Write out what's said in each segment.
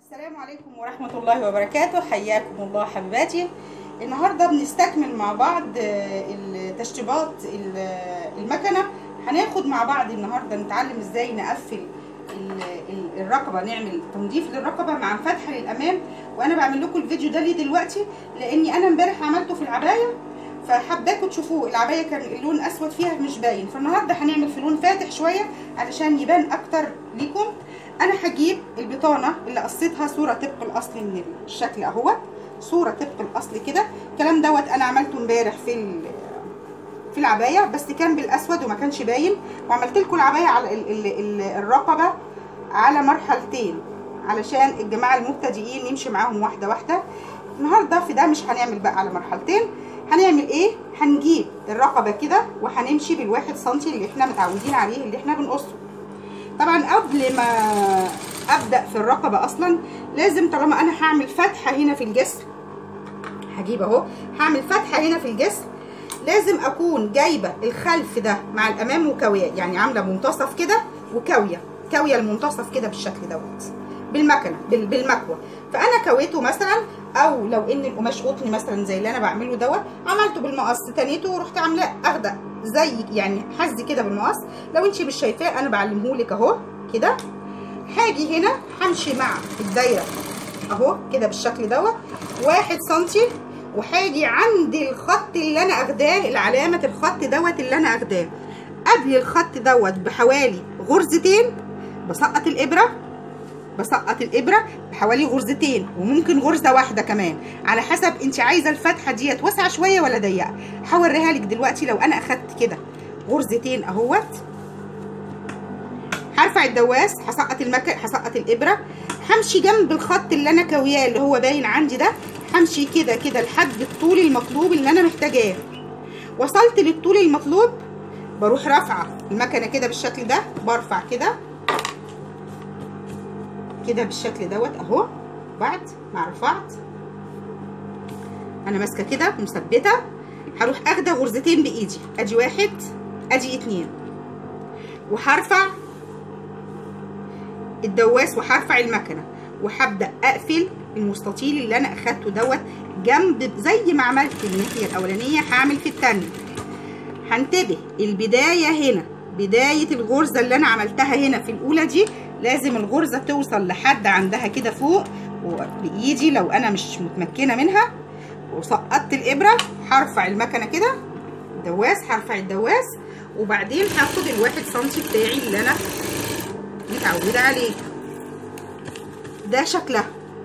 السلام عليكم ورحمة الله وبركاته حياكم الله حبيباتي النهاردة بنستكمل مع بعض آه، التشطيبات ال- المكنة هناخد مع بعض النهاردة نتعلم ازاي نقفل ال- ال- الرقبة نعمل تنظيف للرقبة مع فتحة للأمام وأنا بعمل لكم الفيديو ده ليه دلوقتي لأني أنا امبارح عملته في العباية فحباكم تشوفوه العباية كان اللون أسود فيها مش باين فالنهاردة هنعمل في لون فاتح شوية علشان يبان أكتر ليكم انا هجيب البطانه اللي قصيتها صوره طبق الاصل من الشكل اهوت صوره طبق الاصل كده الكلام دوت انا عملته امبارح في ال- في العبايه بس كان بالاسود وما كانش باين وعملت لكم العبايه على ال ال ال الرقبه على مرحلتين علشان الجماعه المبتدئين نمشي معاهم واحده واحده النهارده في ده مش هنعمل بقى على مرحلتين هنعمل ايه هنجيب الرقبه كده وهنمشي بالواحد سنتي اللي احنا متعودين عليه اللي احنا بنقصه طبعا قبل ما ابدا في الرقبه اصلا لازم طالما انا هعمل فتحه هنا في الجسم هجيب اهو هعمل فتحه هنا في الجسم لازم اكون جايبه الخلف ده مع الامام وكاويه يعني عامله منتصف كده وكاويه كاويه المنتصف كده بالشكل دوت بالمكنه بال- بالمكوه فانا كويته مثلا او لو ان القماش قطني مثلا زي اللي انا بعمله دوت عملته بالمقص تنيته ورحت عاملاه اخده زي يعني حزي كده بالمقص لو انت مش شايفاه انا بعلمهولك اهو كده هاجي هنا همشي مع الدايره اهو كده بالشكل دوت واحد سنتي وهاجي عند الخط اللي انا اخداه العلامه الخط دوت اللي انا اخداه قبل الخط دوت بحوالي غرزتين بسقط الابره بسقط الابره بحوالي غرزتين وممكن غرزه واحده كمان على حسب انت عايزه الفتحه ديت واسعه شويه ولا ضيقه هوريها لك دلوقتي لو انا اخدت كده غرزتين اهوت هرفع الدواس هسقط المكن هسقط الابره همشي جنب الخط اللي انا كاوياه اللي هو باين عندي ده همشي كده كده لحد الطول المطلوب اللي انا محتاجاه وصلت للطول المطلوب بروح رافعه المكنه كده بالشكل ده برفع كده كده بالشكل دوت اهو بعد ما رفعت انا ماسكه كده مثبته هروح اخده غرزتين بايدي ادي واحد ادي اتنين وهرفع الدواس وهرفع المكنه وهبدا اقفل المستطيل اللي انا اخدته دوت جنب زي ما عملت الناحيه الاولانيه هعمل في الثانيه هنتبه البدايه هنا بدايه الغرزه اللي انا عملتها هنا في الاولى دي لازم الغرزه توصل لحد عندها كده فوق وبايدي لو انا مش متمكنه منها وسقطت الابره هرفع المكنه كده دواس هرفع الدواس وبعدين هاخد الواحد سنتي بتاعي اللي انا متعوده عليه ده شكلها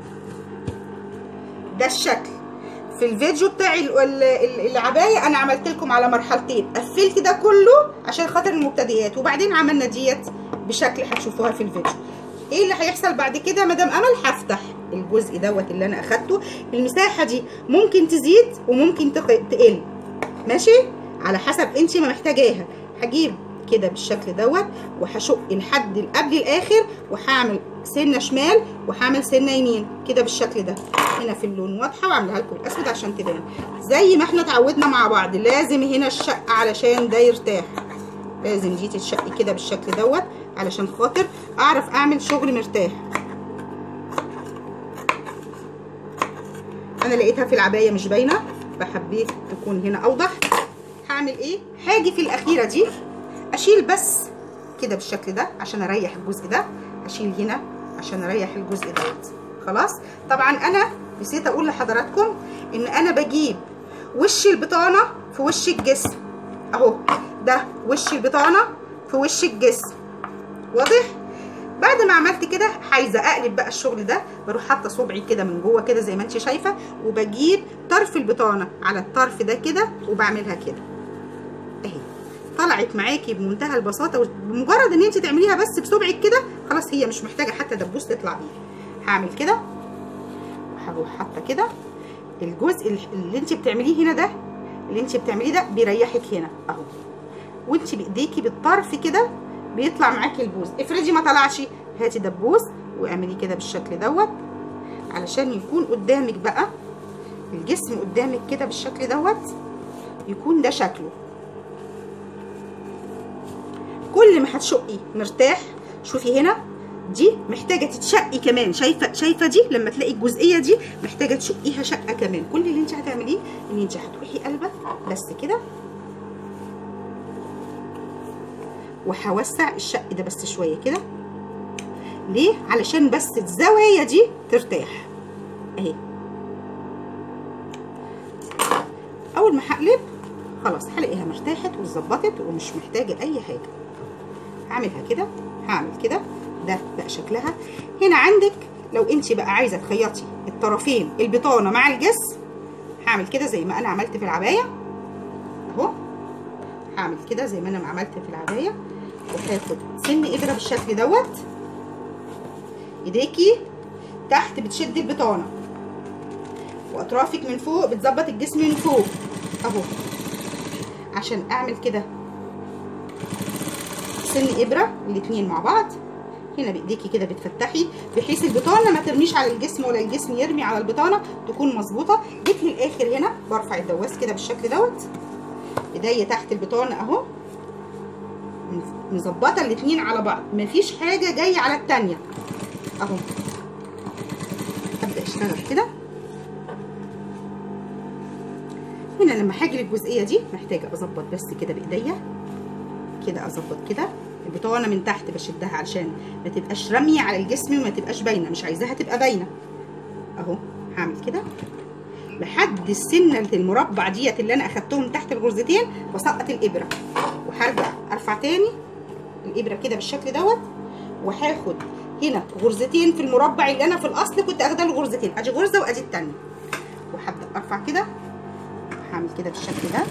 ده الشكل في الفيديو بتاع ال- ال- ال- العبايه انا عملت لكم على مرحلتين قفلت ده كله عشان خاطر المبتدئات وبعدين عملنا ديت بشكل هتشوفوها في الفيديو ايه اللي هيحصل بعد كده مدام امل هفتح الجزء دوت اللي انا اخدته المساحه دي ممكن تزيد وممكن تق- تقل ماشي على حسب انت ما محتاجاها هجيب كده بالشكل دوت وهشق لحد ال- قبل الاخر وهعمل سنه شمال وهعمل سنه يمين كده بالشكل ده هنا في اللون واضحه وعاملها لكم الاسود عشان تبان زي ما احنا اتعودنا مع بعض لازم هنا الشق علشان ده يرتاح لازم دي تتشق كده بالشكل دوت علشان خاطر اعرف اعمل شغل مرتاح انا لقيتها في العبايه مش باينه فحبيت تكون هنا اوضح هعمل ايه هاجي في الاخيره دي اشيل بس كده بالشكل ده عشان اريح الجزء ده اشيل هنا عشان اريح الجزء دوت خلاص طبعا انا نسيت اقول لحضراتكم ان انا بجيب وش البطانه في وش الجسم اهو ده وش البطانه في وش الجسم واضح بعد ما عملت كده عايزه اقلب بقى الشغل ده بروح حاطه صبعي كده من جوه كده زي ما انت شايفه وبجيب طرف البطانه على الطرف ده كده وبعملها كده اهي طلعت معاكي بمنتهى البساطه وبمجرد ان انت تعمليها بس بصبعك كده خلاص هي مش محتاجه حتى دبوس تطلع بيه هعمل كده وهروح حاطه كده الجزء اللي انت بتعمليه هنا ده اللي انت بتعمليه ده بيريحك هنا اهو وانت بايديكي بالطرف كده بيطلع معاكي البوز افرضي ما طلعش هاتي دبوس واعملي كده بالشكل دوت علشان يكون قدامك بقى الجسم قدامك كده بالشكل دوت يكون ده شكله كل ما هتشقي مرتاح شوفي هنا دي محتاجه تتشقي كمان شايفه شايفه دي لما تلاقي الجزئيه دي محتاجه تشقيها شقه كمان كل اللي انت هتعمليه ان انت هتروحي قلبه بس كده وهوسع الشق ده بس شويه كده ليه علشان بس الزوايا دي ترتاح اهي اول ما هقلب خلاص هلاقيها مرتاحت واتظبطت ومش محتاجه اي حاجه هعملها كده هعمل كده ده بقى شكلها هنا عندك لو انت بقى عايزه تخيطي الطرفين البطانه مع الجس هعمل كده زي ما انا عملت في العبايه اهو هعمل كده زي ما انا ما عملت في العبايه وهاخد سن ابره بالشكل دوت ايديكي تحت بتشدي البطانه واطرافك من فوق بتظبط الجسم من فوق اهو عشان اعمل كده سن ابره الاتنين مع بعض هنا بايديكي كده بتفتحي بحيث البطانه ما ترميش على الجسم ولا الجسم يرمي على البطانه تكون مظبوطه جيت للاخر هنا برفع الدواس كده بالشكل دوت ايديا تحت البطانه اهو مظبطه الاتنين على بعض مفيش حاجه جايه على التانيه اهو ابدا اشتغل كده هنا لما هاجي للجزئيه دي محتاجه اظبط بس كده بايديا كده اظبط كده البطانه من تحت بشدها علشان ما تبقاش راميه على الجسم وما تبقاش باينه مش عايزاها تبقى باينه اهو هعمل كده لحد السنه المربع ديت اللي انا اخدتهم تحت الغرزتين وسقط الابره وهرجع ارفع تاني الابره كده بالشكل دوت وهاخد هنا غرزتين في المربع اللي انا في الاصل كنت اخده له غرزتين ادي غرزه وادي التانيه وهبدا ارفع كده هعمل كده بالشكل ده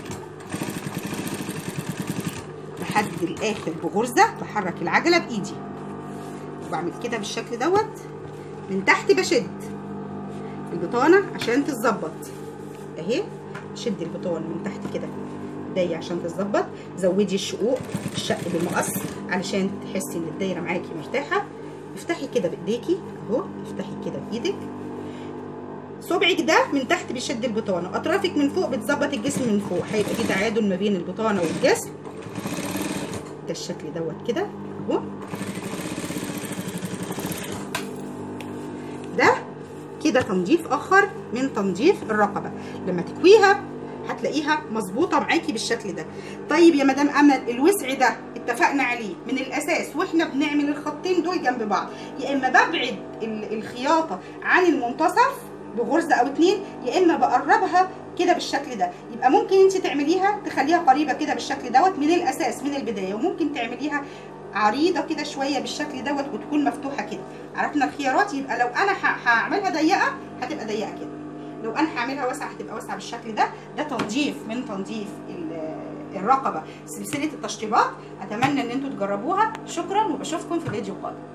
لحد الاخر بغرزه بحرك العجله بايدي وبعمل كده بالشكل دوت من تحت بشد البطانه عشان تتظبط اهي شد البطانه من تحت كده ايديا عشان تتظبط زودي الشقوق الشق بالمقص علشان تحسي ان الدايره معاكي مرتاحه افتحي كده بايديكي اهو افتحي كده بايدك صبعك ده من تحت بيشد البطانه واطرافك من فوق بتظبط الجسم من فوق هيبقى في تعادل ما بين البطانه والجسم ده الشكل دوت كده اهو ده كده تنظيف اخر من تنظيف الرقبه لما تكويها هتلاقيها مظبوطه معاكي بالشكل ده طيب يا مدام امل الوسع ده اتفقنا عليه من الاساس واحنا بنعمل الخطين دول جنب بعض يا اما ببعد الخياطه عن المنتصف بغرزه او اتنين يا اما بقربها كده بالشكل ده يبقى ممكن انت تعمليها تخليها قريبه كده بالشكل دوت من الاساس من البدايه وممكن تعمليها عريضه كده شويه بالشكل دوت وتكون مفتوحه كده عرفنا الخيارات يبقى لو انا هعملها ضيقه هتبقى ضيقه كده لو انا هعملها واسعه هتبقى واسعه بالشكل ده ده تنظيف من تنظيف الرقبه سلسله التشطيبات اتمنى ان انتوا تجربوها شكرا وبشوفكم في فيديو قادم